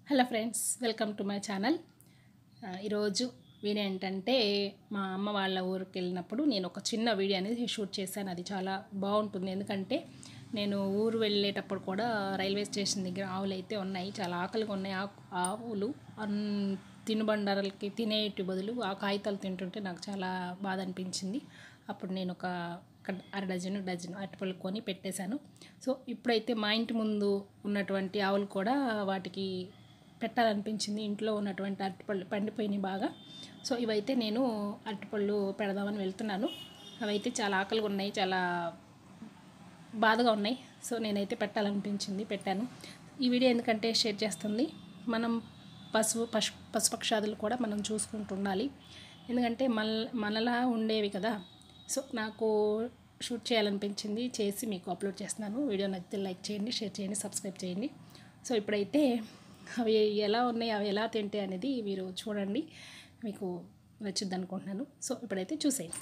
hello friends welcome to my channel ఆ, ఈరోజు video ఏంటంటే మా అమ్మ వాళ్ళ ఊరికి వెళ్ళినప్పుడు నేను ఒక చిన్న వీడియో అనేది షూట్ చేశాను అది చాలా బాగుంటుంది ఎందుకంటే నేను ఊరు వెళ్ళేటప్పుడు కూడా రైల్వే స్టేషన్ దగ్గర ఆవులు అయితే ఉన్నాయి చాలా ఆకలిగా ఉన్నాయి ఆకు- ఆవులు అన్- తినుబండారాలకి తినేటి బదులు ఆ కాగితాలు తింటుంటే నాకు చాలా బాధ అనిపించింది అప్పుడు నేను ఒక ఒక అర డజను డజను అరటిపళ్ళు కొని పెట్టేశాను సో ఇప్పుడైతే మా ఇంటి ముందు ఉన్నటువంటి ఆవులు కూడా వాటికి పెట్టాలనిపించింది ఇంట్లో ఉన్నటువంటి అరటిపళ్ళు పండిపోయినాయి బాగా సో ఇవైతే నేను అరటిపళ్ళు పెడదామని వెళ్తున్నాను అవైతే చాలా ఆకలిగా ఉన్నాయి చాలా బాధగా ఉన్నాయి సో నేనైతే పెట్టాలనిపించింది పెట్టాను ఈ వీడియో ఎందుకంటే షేర్ చేస్తుంది మనం పశువు పశు పశుపక్షాదులు కూడా మనం చూసుకుంటూ ఉండాలి ఎందుకంటే మన మనలా ఉండేవి కదా సో నాకు షూట్ చేయాలనిపించింది చేసి మీకు అప్లోడ్ చేస్తున్నాను వీడియో నచ్చితే లైక్ చేయండి షేర్ చేయండి సబ్స్క్రైబ్ చేయండి సో ఇప్పుడైతే అవి ఎలా ఉన్నాయి అవి ఎలా తింటాయి అనేది మీరు చూడండి మీకు నచ్చుద్ది అనుకుంటున్నాను సో ఇప్పుడైతే చూసేయండి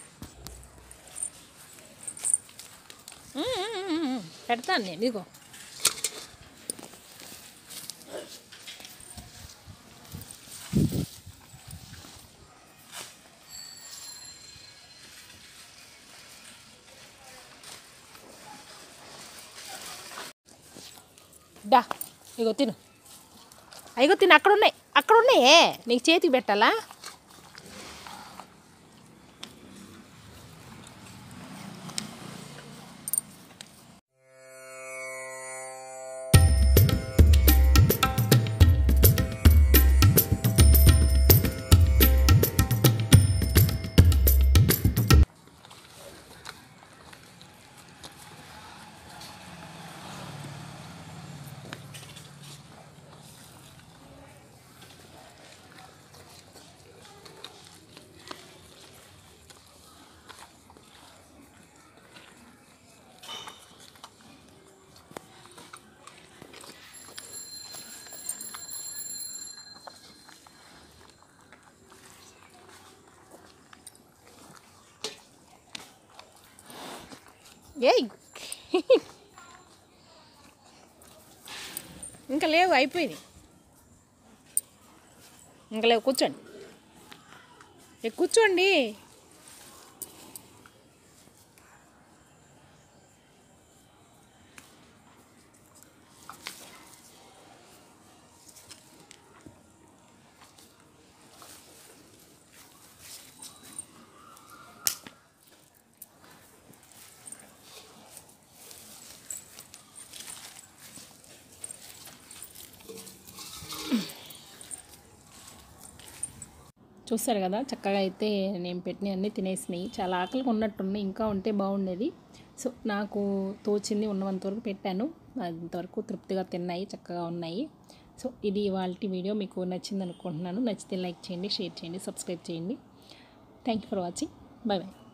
పెడతాను నేను ఇదిగో డా ఇగో తిను అయ్యో తిను అక్కడ ఉన్నాయి అక్కడ ఉన్నాయే నీకు చేతికి పెట్టాలా ఏయ్ ఇంకా లేవు అయిపోయింది ఇంకా లేవు కూర్చోండి ఏ కూర్చోండి చూస్తారు కదా చక్కగా అయితే నేను పెట్టినవి అన్నీ తినేసినాయి చాలా ఆకలిగా ఉన్నట్టున్నాయి ఇంకా ఉంటే బాగుండేది సో నాకు తోచింది ఉన్నంత వరకు పెట్టాను అంతవరకు తృప్తిగా తిన్నాయి చక్కగా ఉన్నాయి సో ఇది ఇవాళ వీడియో మీకు నచ్చింది అనుకుంటున్నాను నచ్చితే లైక్ చేయండి షేర్ చేయండి సబ్స్క్రైబ్ చేయండి thank you for watching bye bye